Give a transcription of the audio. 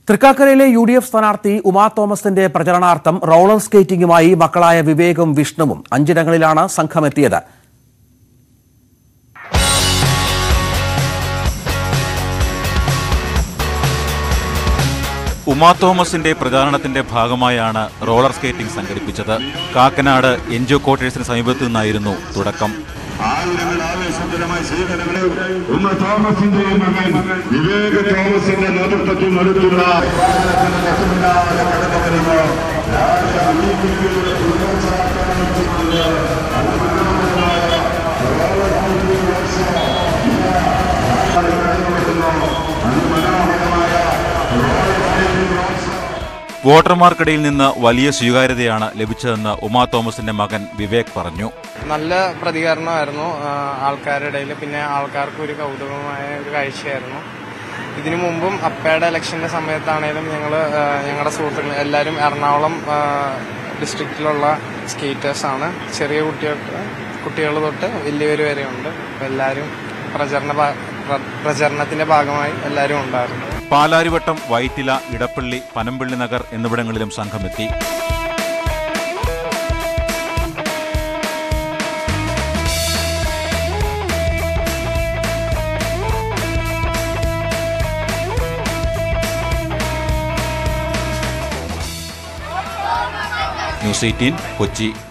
തൃക്കാക്കരയിലെ U D F സ്ഥാനാർത്ഥി ഉമാ തോമസിന്റെ പ്രചരണാർത്ഥം റോളർ സ്കേറ്റിംഗുമായി മക്കളായ വിവേകും വിഷ്ണുവും അഞ്ചിടങ്ങളിലാണ് സംഘമെത്തിയത് ഉമാ തോമസിന്റെ പ്രചാരണത്തിന്റെ ഭാഗമായാണ് റോളർ സ്കേറ്റിംഗ് സംഘടിപ്പിച്ചത് കാക്കനാട് എൻജിഒ ക്വാർട്ടേഴ്സിന് സമീപത്തു നിന്നായിരുന്നു തുടക്കം ആയിരങ്ങൾ ആവേശകരമായ സ്വീകരണങ്ങൾ ഉമ്മ തോമസിന്റെ മകൻ വിവേക തോമസിന്റെ നേതൃത്വത്തിൽ നടത്തുന്ന വോട്ടർമാർക്കിടയിൽ നിന്ന് വലിയ സ്വീകാര്യതയാണ് ലഭിച്ചതെന്ന് ഉമാ തോമസിന്റെ മകൻ വിവേക് പറഞ്ഞു നല്ല പ്രതികരണമായിരുന്നു ആ, ആൾക്കാരുടെ ഇടയിൽ പിന്നെ ആൾക്കാർക്ക് ഒരു കൗതുകമായ ഒരു കാഴ്ചയായിരുന്നു ഇതിനു മുമ്പും അപ്പയുടെ ഇലക്ഷന്റെ സമയത്താണേലും ഞങ്ങൾ ഞങ്ങളുടെ സുഹൃത്തുക്കൾ എല്ലാവരും എറണാകുളം ഡിസ്ട്രിക്റ്റിലുള്ള സ്കേറ്റേഴ്സാണ് ചെറിയ കുട്ടികൾക്ക് കുട്ടികൾ തൊട്ട് വലിയവർ വരെ ഉണ്ട് അപ്പോൾ എല്ലാവരും പ്രചരണ ഭാ- പ്ര- പ്രചരണത്തിന്റെ ഭാഗമായി എല്ലാവരും ഉണ്ടായിരുന്നു പാലാരിവട്ടം വൈറ്റില ഇടപ്പള്ളി പനമ്പള്ളി നഗർ എന്നിവിടങ്ങളിലും സംഘമെത്തി ന്യൂസ് എയ്റ്റീൻ കൊച്ചി